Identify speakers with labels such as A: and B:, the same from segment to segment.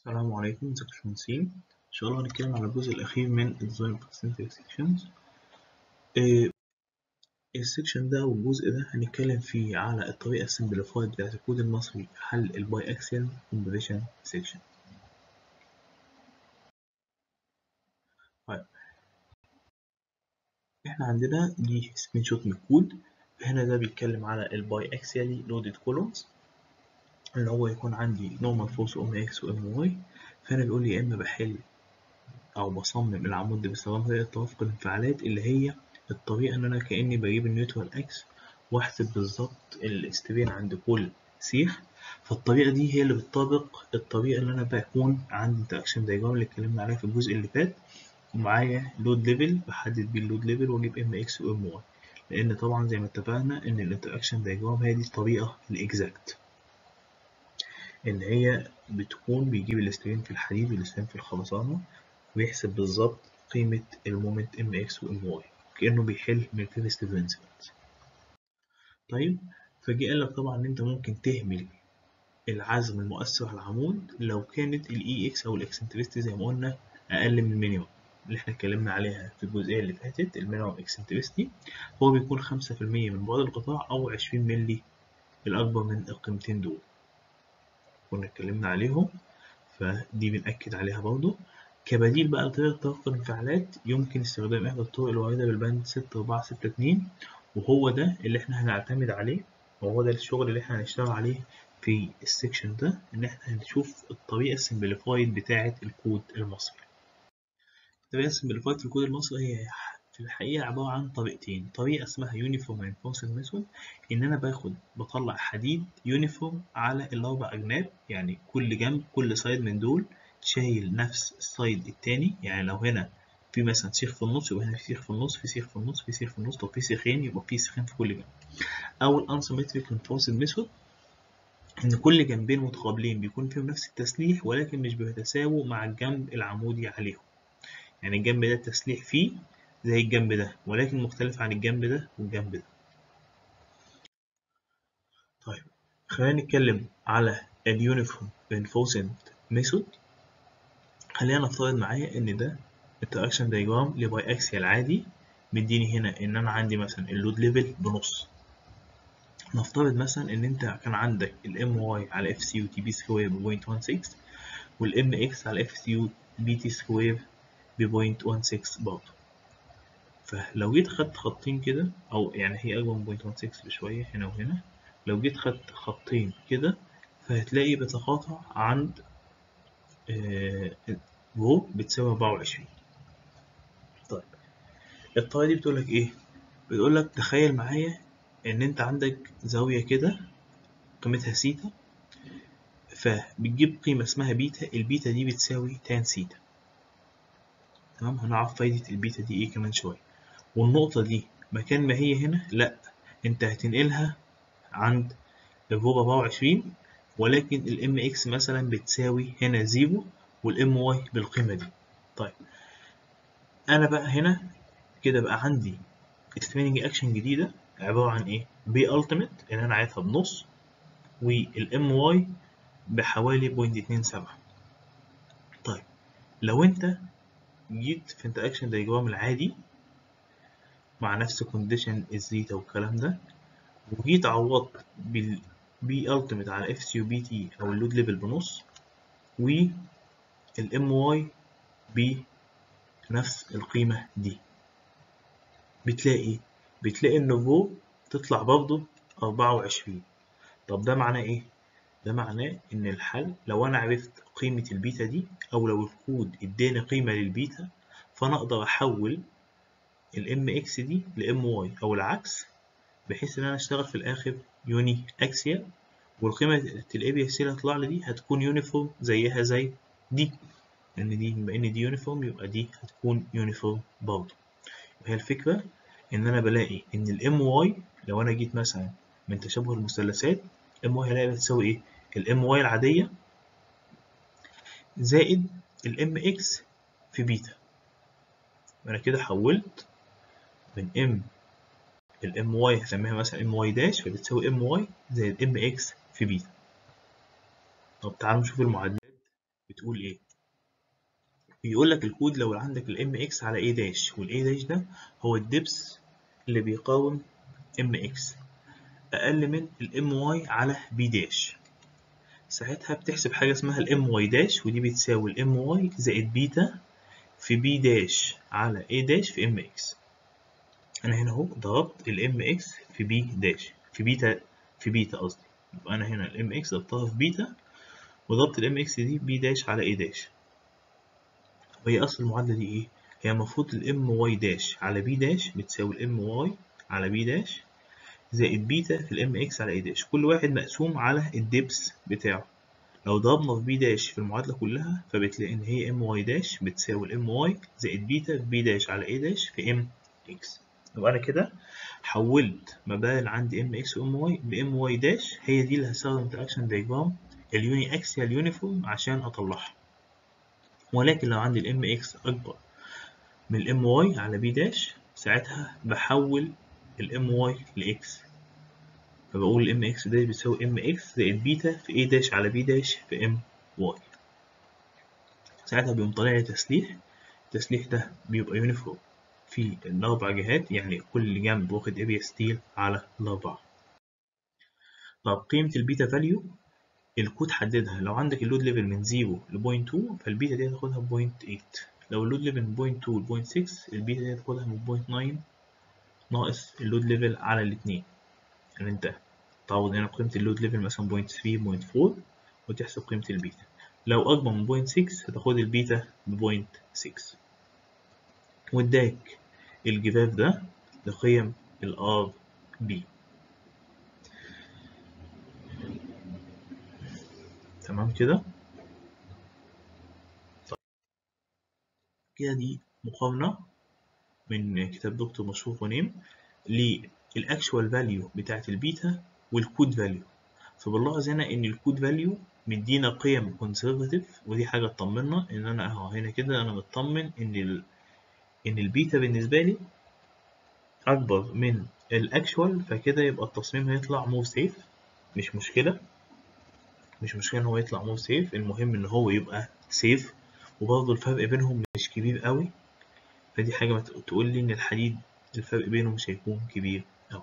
A: السلام عليكم ازيكم يا باشمهندسين ان شاء الله هنتكلم على الجزء الاخير من الديزاين بروسنتج سيكشنز السكشن ده او الجزء ده هنتكلم فيه على الطريقه السمبليفايد بتاعت الكود المصري حل الباي اكسل كومبريشن سيكشن طيب احنا عندنا دي سكرين شوت من الكود هنا ده بيتكلم على الباي اكسيالي لودد كولومز اللي هو يكون عندي نورمال فورس ام اكس وام واي فانا بيقول لي يا اما بحل او بصمم العمود ده باستخدام طريقه توافق الانفعالات اللي هي الطريقه ان انا كاني بجيب النيوترال اكس واحسب بالظبط الاستبين عند كل سيخ فالطريقه دي هي اللي بتطابق الطريقه اللي انا بكون عندي انتراكشن دايجرام اللي اتكلمنا عليها في الجزء اللي فات ومعايا لود ليفل بحدد بيه اللود ليفل واجيب ام اكس وام واي لان طبعا زي ما اتفقنا ان الانتراكشن دايجرام هي دي الطريقه الاكزاكت اللي هي بتكون بيجيب الاسترين في الحديد والاسترين في الخرسانة ويحسب بالظبط قيمة المومنت ام اكس وام واي كأنه بيحل من فيرست برنسبلز طيب فجي قال لك طبعا ان انت ممكن تهمل العزم المؤثر على العمود لو كانت الاي اكس او الاكسنتريستي زي ما قلنا اقل من المينيمم اللي احنا اتكلمنا عليها في الجزئيه اللي فاتت المينيمم اكسنتريستي هو بيكون 5% من بعد القطاع او 20 مللي الاكبر من القيمتين دول كنا اتكلمنا عليهم فدي بنأكد عليها برضو كبديل بقى لطريقة توافق الانفعالات يمكن استخدام إحدى الطرق الواردة بالبند ستة أربعة ستة اتنين وهو ده اللي إحنا هنعتمد عليه وهو ده الشغل اللي إحنا هنشتغل عليه في السكشن ده إن إحنا هنشوف الطريقة السمبليفايد بتاعة الكود المصري. الطريقة السمبليفايد في الكود المصري هي في الحقيقة عبارة عن طريقتين طريقة اسمها Uniform Reinforcement Method إن أنا باخد بطلع حديد يونيفورم على الأربع أجناب يعني كل جنب كل سايد من دول شايل نفس السايد التاني يعني لو هنا في مثلا سيخ في النص يبقى هنا في سيخ في النص في سيخ في النص في سيخ في النص طب في سيخين يبقى في سيخين في كل جنب أو الأنسيمتريك Reinforcement Method إن كل جنبين متقابلين بيكون فيهم نفس التسليح ولكن مش بيتساووا مع الجنب العمودي عليهم يعني الجنب ده التسليح فيه زي الجنب ده ولكن مختلف عن الجنب ده والجنب ده طيب خلينا نتكلم على اليونيفورم reinforcement ميثود خلينا نفترض معايا ان ده interaction diagram لباي اكسيال عادي مديني هنا ان انا عندي مثلا اللود ليفل بنص نفترض مثلا ان انت كان عندك الام واي على اف سي وتي بي سكوير ب 0.16 والام اكس على اف سي بي تي سكوير ب 0.16 برضه فلو جيت خدت خطين كده او يعني هي اكبر من 0.16 بشويه هنا وهنا لو جيت خدت خطين كده فهتلاقي بتقاطع عند رو بتساوي 24 طيب الطريقه دي بتقولك ايه بتقولك تخيل معايا ان انت عندك زاويه كده قيمتها سيتا فبتجيب قيمه اسمها بيتا البيتا دي بتساوي تان سيتا تمام هنعرف فايده البيتا دي ايه كمان شويه والنقطة دي مكان ما هي هنا لأ أنت هتنقلها عند الرو 24 ولكن الام اكس مثلا بتساوي هنا زيرو والام واي بالقيمة دي طيب أنا بقى هنا كده بقى عندي estimating اكشن جديدة عبارة عن إيه؟ بي التيميت إن أنا عايزها بنص والام واي بحوالي بوينت اتنين سبعة طيب لو أنت جيت في انتراكشن دايجرام العادي مع نفس كونديشن الزيتا والكلام ده وجيت عوضت بال بي التيميت على اف سي وبي تي او اللود ليفل بنص والام واي بنفس القيمة دي بتلاقي بتلاقي ان الرو تطلع برضه أربعة وعشرين طب ده معناه ايه؟ ده معناه ان الحل لو انا عرفت قيمة البيتا دي او لو الكود اداني قيمة للبيتا فانا اقدر احول الام اكس دي لام واي او العكس بحيث ان انا اشتغل في الاخر يوني اكسيال والقيمه الاي بي اس اللي هتطلع لي دي هتكون يونيفورم زيها زي دي لان دي بما ان دي يونيفورم يبقى دي هتكون يونيفورم برضه وهي الفكره ان انا بلاقي ان الام واي لو انا جيت مثلا من تشابه المثلثات ام واي هلاقي بتساوي ايه الام واي العاديه زائد الام اكس في بيتا انا كده حولت من ام الام واي هسميها مثلا ام واي داش فبتساوي ام واي زائد ام اكس في بيتا طب تعالوا نشوف المعادلات بتقول ايه بيقول لك الكود لو عندك الام اكس على اي داش والاي داش ده هو الدبس اللي بيقاوم ام اكس اقل من الام واي على بي داش ساعتها بتحسب حاجه اسمها الام واي داش ودي بتساوي الام واي زائد بيتا في بي داش على اي داش في ام اكس انا هنا اهو ضربت الام اكس في بي داش في بيتا في بيتا قصدي يبقى انا هنا الام اكس ضربتها في بيتا وضربت الام اكس دي بي داش على اي داش وهي اصل المعادله دي ايه هي المفروض الام واي داش على بي داش بتساوي الام واي على بي داش زائد بيتا في الام اكس على اي داش كل واحد مقسوم على الدبس بتاعه لو ضربنا في بي داش في المعادله كلها فبتلاقي ان هي ام واي داش بتساوي الام واي زائد بيتا في بي داش على اي داش في ام اكس يبقى انا كده حولت ما بين عندي ام اكس وام واي بام واي داش هي دي اللي هستخدم انتراكشن دايجرام اليوني اكسيال يونيفورم عشان اطلعها ولكن لو عندي الام اكس اكبر من الام واي على بي داش ساعتها بحول الام واي لاكس فبقول الام اكس ده بيساوي ام اكس زائد بيتا في اي داش على بي داش في ام واي ساعتها بيقوم طالع لي تسليح التسليح ده بيبقى يونيفورم في الأربع جهات يعني كل جنب واخد اريا ستيل على الأربعة طب قيمة البيتا فاليو الكود حددها لو عندك اللود ليفل من 0 ل 0.2 فالبيتا دي هتاخدها ب 0.8 لو اللود ليفل من 0.2 ل 0.6 البيتا دي هتاخدها من 0.9 ناقص اللود ليفل على الاتنين يعني انت تعوض هنا بقيمة اللود ليفل مثلا 0.3 0.4 وتحسب قيمة البيتا لو أكبر من 0.6 هتاخد البيتا ب 0.6 واداك الجفاف ده لقيم ال R B تمام كده طيب كده دي مقارنة من كتاب دكتور مشهور ونيم للأكشوال فاليو بتاعت البيتا والكود فاليو فبنلاحظ هنا إن الكود فاليو مدينا قيم كونسرفاتيف ودي حاجة تطمنا إن أنا أهو هنا كده أنا مطمن إن ال... إن البيتا بالنسبة لي أكبر من الأكشوال فكده يبقى التصميم هيطلع مور سيف مش مشكلة مش مشكلة إن هو يطلع مور سيف المهم إن هو يبقى سيف وبرضه الفرق بينهم مش كبير قوي فدي حاجة تقول لي إن الحديد الفرق بينه مش هيكون كبير أوي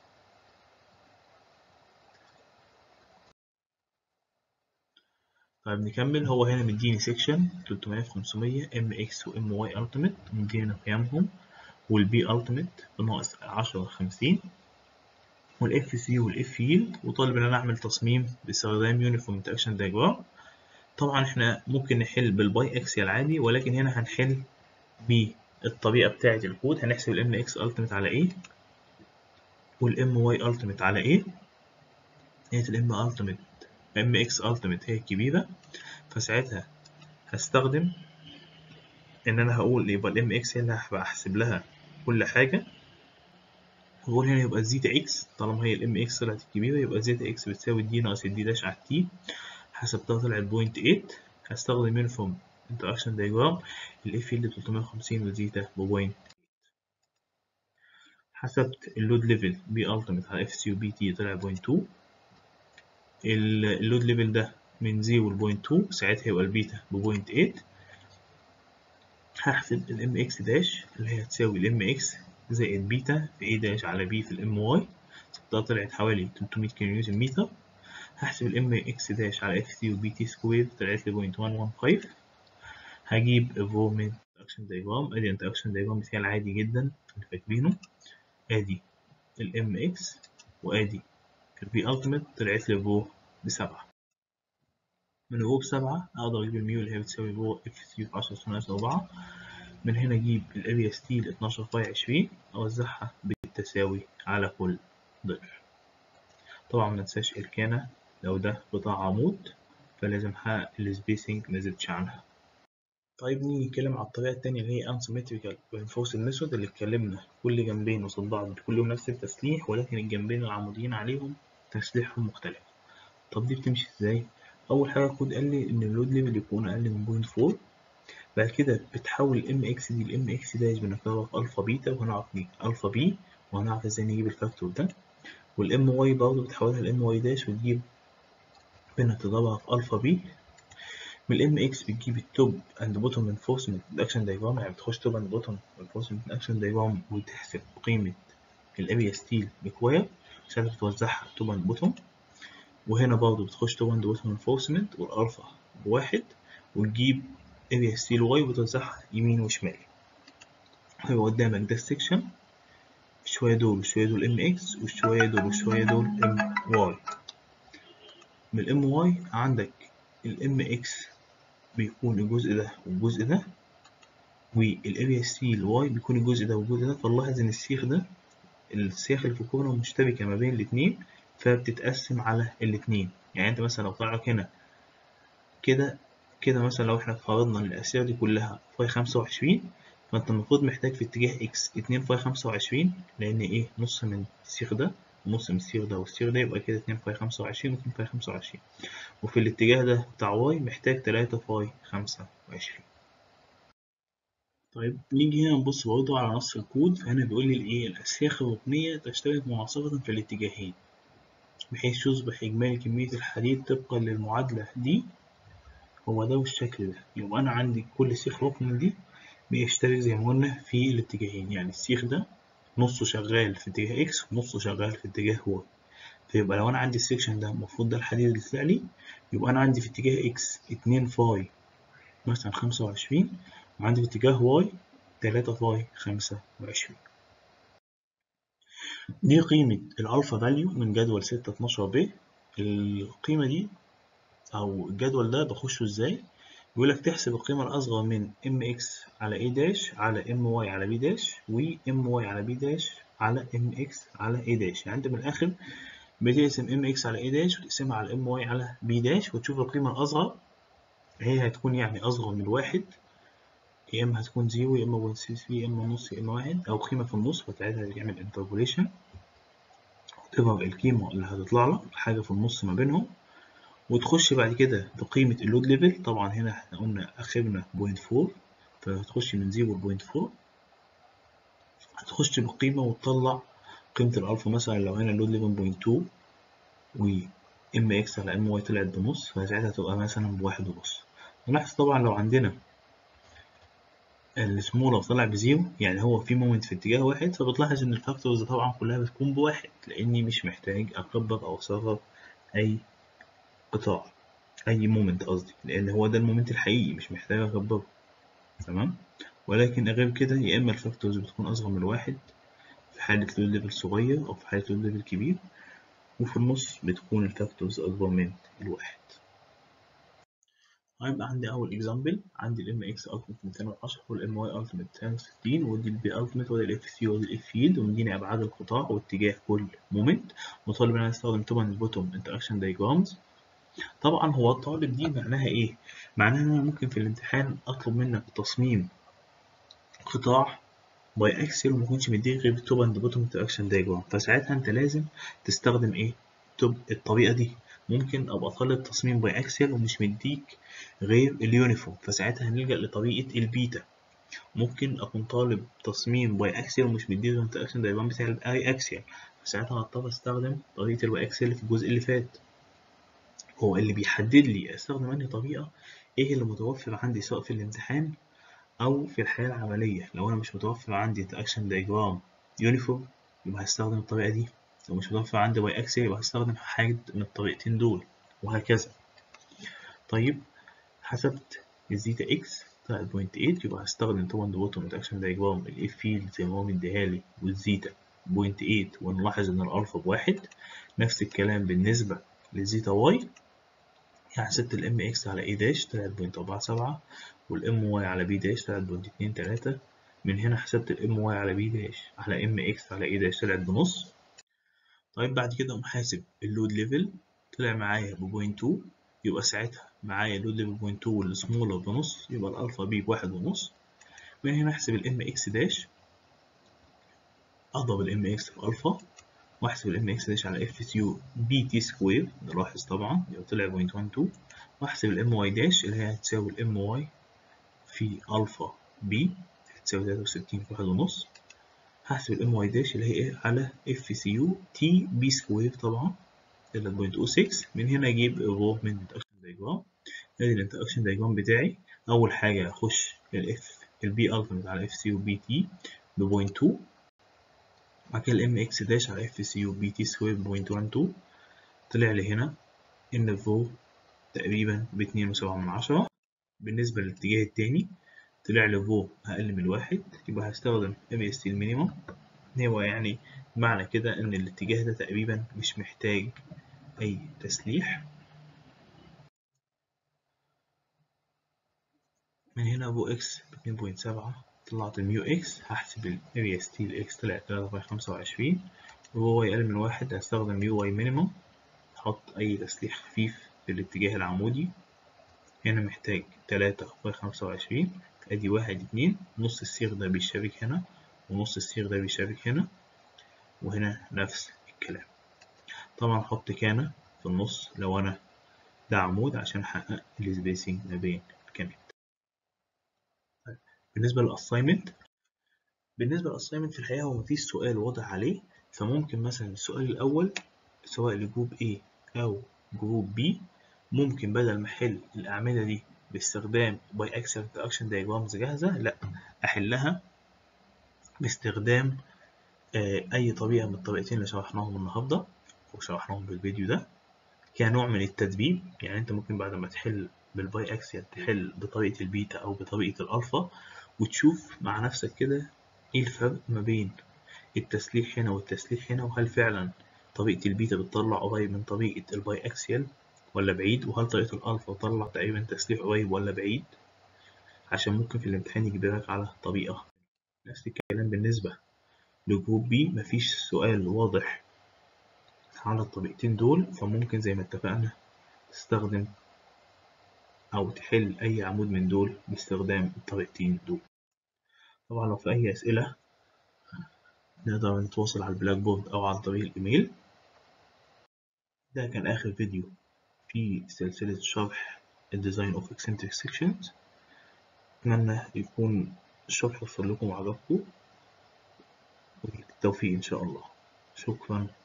A: طيب نكمل هو هنا مديني سيكشن 300 في 500 ام اكس وام واي التيميت مدينا قيمهم والبي التيميت بناقص 10 50 والاف سي والاف يلد وطالب ان انا اعمل تصميم باستخدام يونيفورم انتراكشن دايجرام طبعا احنا ممكن نحل بالباي اكسيال عادي ولكن هنا هنحل بالطريقه بتاعه الكود هنحسب الام اكس التيميت على ايه والام واي التيميت على ايه هي الام التيميت ام اكس التيميت هي الكبيره فساعتها هستخدم ان انا هقول يبقى الام اكس هنا هبقى احسب لها كل حاجه واقول هنا يبقى زيتا اكس طالما هي الام اكس طلعت الكبيره يبقى زيتا اكس بتساوي دي ناقص الدي داش على التي حسبتها طلعت بوينت 8 هستخدم يونيفورم انتراكشن دايجرام الاف يلد 350 وزيتا بوينت حسبت اللود ليفل بي التيميت على اف سي وبي تي طلع بوينت 2 اللود ليفل ده من 0 ل 0.2 ساعتها يبقى البيتا بوينت 8 هحسب الام اكس داش اللي هي هتساوي الام اكس زائد بيتا في اي داش على بي في الام واي ده طلعت حوالي 300 كيلو نيوتن متر هحسب الام اكس داش على اف سي وبي تي سكوير طلعت لي 0.115 هجيب الفورمين انتراكشن دايجرام ادي انتراكشن دايجرام مثال عادي جدا اللي فاكرينه ادي الام اكس وادي البي التيميت طلعت لي فو بسبعة من فو بسبعة أقدر أجيب الميو اللي هي بتساوي فو اف سي في عشرة ثلاثة أربعة من هنا أجيب الأريا ستيل اتناشر باي عشرين أوزعها بالتساوي على كل ضلع طبعا مننساش الكانة لو ده قطاع عمود فلازم أحقق السبيسنج مزيدش عنها طيب نيجي نتكلم على الطريقة التانية اللي هي unsymmetrical reinforced method اللي اتكلمنا كل جنبين قصاد بعض كلهم نفس التسليح ولكن الجنبين العموديين عليهم تسليحهم مختلف طب دي بتمشي ازاي؟ أول حاجة الكود قال لي إن اللود ليفل يكون أقل من بوينت فور بعد كده بتحول الام اكس دي الام اكس داش بنكتبها في الفا بيتا وهنعرف نجيب الفا بي وهنعرف ازاي نجيب الفاكتور ده والام واي برضه بتحولها لام واي داش وتجيب بنضربها في الفا بي من الام اكس بتجيب التوب اند بوتوم انفورسمنت اكشن دايجرام يعني بتخش توب اند بوتوم انفورسمنت اكشن دايجرام وتحسب قيمه الاريا ستيل ريكواير ساعتها بتوزعها توب اند بوتوم وهنا برضه بتخش توب اند بوتوم انفورسمنت والالفا بواحد وتجيب اريا ستيل واي وتوزعها يمين وشمال هيبقى قدامك ده السكشن شوية دول وشوية دول ام اكس وشوية دول وشوية دول ام واي من الام واي عندك الام اكس بيكون الجزء ده والجزء ده والاريا سي الواي بيكون الجزء ده والجزء ده فنلاحظ ان السيخ ده السياخ اللي في الكورة مشتبكة ما بين الاتنين فبتتقسم على الاتنين يعني انت مثلا لو طلعك هنا كده كده مثلا لو احنا فرضنا ان الاسياخ دي كلها فاي خمسة وعشرين فانت المفروض محتاج في اتجاه اكس اتنين فاي خمسة وعشرين لان ايه نص من السيخ ده ونص من السيخ ده والسيخ ده يبقى كده اتنين فاي خمسة وعشرين واتنين فاي خمسة وعشرين وفي الاتجاه ده بتاع واي محتاج تلاتة فاي خمسة وعشرين طيب نيجي هنا نبص برضه على نص الكود فهنا بيقول لي الايه الاسياخ الركنية تشترك مناصفة في الاتجاهين بحيث يصبح إجمالي كمية الحديد طبقا للمعادلة دي هو ده والشكل ده يبقى أنا عندي كل سيخ ركن دي بيشترك زي ما قلنا في الاتجاهين يعني السيخ ده نصه شغال في اتجاه اكس ونصه شغال في اتجاه واي فيبقى لو انا عندي السكشن ده المفروض ده الحديد اللي طلع لي يبقى انا عندي في اتجاه اكس اتنين فاي مثلا خمسة وعشرين وعندي في اتجاه واي تلاتة فاي خمسة وعشرين دي قيمة الألفا فاليو من جدول ستة اتناشر ب القيمة دي أو الجدول ده بخشه ازاي بيقول لك تحسب القيمة الأصغر من ام اكس على اي داش على ام واي على بي داش و ام واي على بي داش على ام اكس على اي داش يعني انت من الآخر بتقسم ام اكس على اي داش وتقسمها على ام واي على بي داش وتشوف القيمة الأصغر هي هتكون يعني أصغر من الواحد يا إما هتكون زيرو يا إما بوينت سيكس يا إما نص يا إما واحد أو قيمة في النص فساعتها تعمل انتربوليشن وتظهر القيمة اللي هتطلع لك حاجة في النص ما بينهم وتخش بعد كده بقيمة اللود ليفل طبعا هنا احنا قلنا آخرنا بوينت فور فهتخش من زيرو لبوينت فور هتخش بقيمة وتطلع قيمة الألفا مثلا لو هنا اللود ليفل بوينت تو و ام اكس على ام واي طلعت بنص فساعتها تبقى مثلا بواحد ونص نلاحظ طبعا لو عندنا السمولر طلع بزيرو يعني هو في مومنت في اتجاه واحد فبتلاحظ ان الفاكتورز طبعا كلها بتكون بواحد لاني مش محتاج اكبر او اصغر اي قطاع اي مومنت قصدي لان هو ده المومنت الحقيقي مش محتاج اكبره تمام ولكن غير كده يا اما الفاكتورز بتكون اصغر من الواحد في حالة لود ليفل صغير او في حالة لود ليفل كبير وفي النص بتكون الفاكتورز اكبر من الواحد هيبقى عندي أول إكزامبل عندي ال MX Ultimate 210 وال MY Ultimate 260 ودي ال B Ultimate وده ال FC وده ال F Field ومديني أبعاد القطاع واتجاه كل مومنت وطالب إن أنا أستخدم طبعا البوتوم انتراكشن دايجرامز طبعا هو الطالب دي معناها إيه؟ معناها إن أنا ممكن في الامتحان أطلب منك تصميم قطاع باي اكسل وما يكونش مديك غير توب اند بوتوم انتراكشن دايجرام فساعتها أنت لازم تستخدم إيه؟ توب الطريقة دي ممكن ابقى طالب تصميم باي اكسل ومش مديك غير اليونيفورم فساعتها هنلجأ لطريقة البيتا ممكن اكون طالب تصميم باي اكسل ومش مديك غير الانتراكشن دايجرام بتاع الاي اكسل فساعتها هضطر استخدم طريقة الواي اكسل في الجزء اللي فات هو اللي بيحدد لي استخدم انهي طريقة ايه اللي متوفر عندي سواء في الامتحان او في الحياة العملية لو انا مش متوفر عندي انتراكشن دايجرام يونيفورم يبقى هستخدم الطريقة دي لو مش متوفر عندي واي اكسل يبقى هستخدم حاجة من الطريقتين دول وهكذا طيب حسبت الزيتا اكس طلعت بوينت 8 يبقى هستخدم طبعا بوتوم انتراكشن دايجرام الاف فيلد زي ما هو مديها لي والزيتا بوينت 8 ونلاحظ ان الالفا بواحد نفس الكلام بالنسبة للزيتا واي يعني حسبت الام اكس على اي داش طلعت بوينت أربعة سبعة والام واي على بي داش طلعت بوينت اتنين تلاتة من هنا حسبت الام واي على بي داش على ام اكس على اي داش طلعت بنص طيب بعد كده اقوم حاسب اللود ليفل طلع معايا ببوينت 2 يبقى ساعتها معايا اللود ليفل بوينت 2 والسمولر بنص يبقى الالفا بي بواحد ونص من هنا احسب الام اكس داش اضرب الام اكس في الفا واحسب الام اكس داش على اف اس يو بي تي سكوير نلاحظ طبعا يبقى طلع بوينت 12 واحسب الام واي داش اللي هي هتساوي الام واي في الفا بي هتساوي 63 في واحد ونص هحسب الام واي داش اللي هي ايه على اف سي يو تي بي سكوير طبعا 3.06 من هنا اجيب الرو من الانتراكشن دايجرام ادي الانتراكشن دايجرام بتاعي اول حاجه اخش الاف البي التيمت على اف سي وبي تي بوينت 2 بعد كده الام اكس داش على اف سي وبي تي سكوير بوينت 1 2 طلع لي هنا ان فو تقريبا باتنين وسبعة من عشرة بالنسبة للاتجاه التاني طلع لي فو أقل من الواحد يبقى هستخدم ام اس تي المينيموم هو يعني معنى كده إن الاتجاه ده تقريبا مش محتاج أي تسليح من هنا فو اكس باتنين بوينت سبعة طلعت الميو اكس هحسب الاريا ستيل اكس طلع تلاتة باي خمسة وعشرين وهو واي أقل من واحد هستخدم يو واي مينيموم أحط أي تسليح خفيف في الاتجاه العمودي هنا محتاج تلاتة باي خمسة وعشرين أدي واحد اتنين نص السيخ ده بيشارك هنا ونص السيخ ده بيشارك هنا وهنا نفس الكلام طبعا أحط كانة في النص لو أنا ده عمود عشان أحقق السبيسنج ما بين الكانات طيب. بالنسبة للأسايمنت بالنسبة للأسايمنت في الحقيقة هو مفيش سؤال واضح عليه فممكن مثلا السؤال الأول سواء لجروب A أو جروب B ممكن بدل ما أحل الأعمدة دي باستخدام باي اكسل انتراكشن دايجرامز جاهزة لا أحلها باستخدام أي طريقة من الطريقتين اللي شرحناهم النهاردة وشرحناهم بالفيديو ده كنوع من التدريب يعني أنت ممكن بعد ما تحل بالباي اكسل تحل بطريقة البيتا أو بطريقة الألفا وتشوف مع نفسك كده إيه الفرق ما بين التسليح هنا والتسليح هنا وهل فعلا طريقة البيتا بتطلع قريب من طريقة الباي اكسيال ولا بعيد وهل طريقة الألفا بتطلع تقريبا تسليح قريب ولا بعيد عشان ممكن في الامتحان يجبرك على طريقة نفس الكلام بالنسبة لجروب بي مفيش سؤال واضح على الطريقتين دول فممكن زي ما اتفقنا تستخدم أو تحل أي عمود من دول باستخدام الطريقتين دول طبعا لو في أي أسئلة نقدر نتواصل على البلاك بورد أو عن طريق الإيميل ده كان آخر فيديو في سلسلة شرح الديزاين اوف eccentric sections أتمنى يكون الشرح وصل لكم وعجبكم بالتوفيق إن شاء الله شكرا